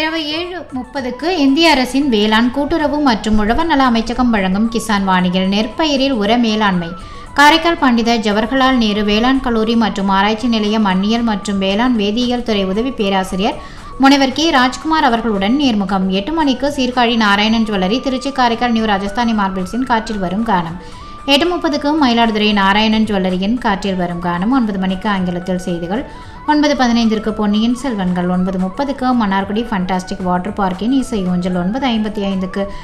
இரவு ஏழு முப்பதுக்கு இந்திய அரசின் வேளாண் கூட்டுறவு மற்றும் உழவர் நல அமைச்சகம் வழங்கும் கிசான் வாணிகள் நெற்பயிரில் உர மேலாண்மை காரைக்கால் பண்டித ஜவஹர்லால் நேரு வேளாண் கல்லூரி மற்றும் ஆராய்ச்சி நிலைய மண்ணியல் மற்றும் வேளாண் வேதியியல் துறை உதவி பேராசிரியர் முனைவர் கே ராஜ்குமார் அவர்களுடன் நேர்முகம் எட்டு மணிக்கு சீர்காழி நாராயணன் ஜுவல்லரி திருச்சி காரைக்கால் நியூ ராஜஸ்தானி மார்பிள்ஸின் காற்றில் வரும் கானம் எட்டு முப்பதுக்கு மயிலாடுதுறை நாராயணன் ஜுவல்லரியின் காற்றில் வரும் கானம் ஒன்பது மணிக்கு ஆங்கிலத்தில் செய்திகள் ஒன்பது பதினைந்திற்கு பொன்னியின் செல்வன்கள் ஒன்பது முப்பதுக்கு மன்னார்குடி ஃபண்டாஸ்டிக் வாட்டர் பார்க்கின் இசை ஊஞ்சல் ஒன்பது ஐம்பத்தி ஐந்துக்கு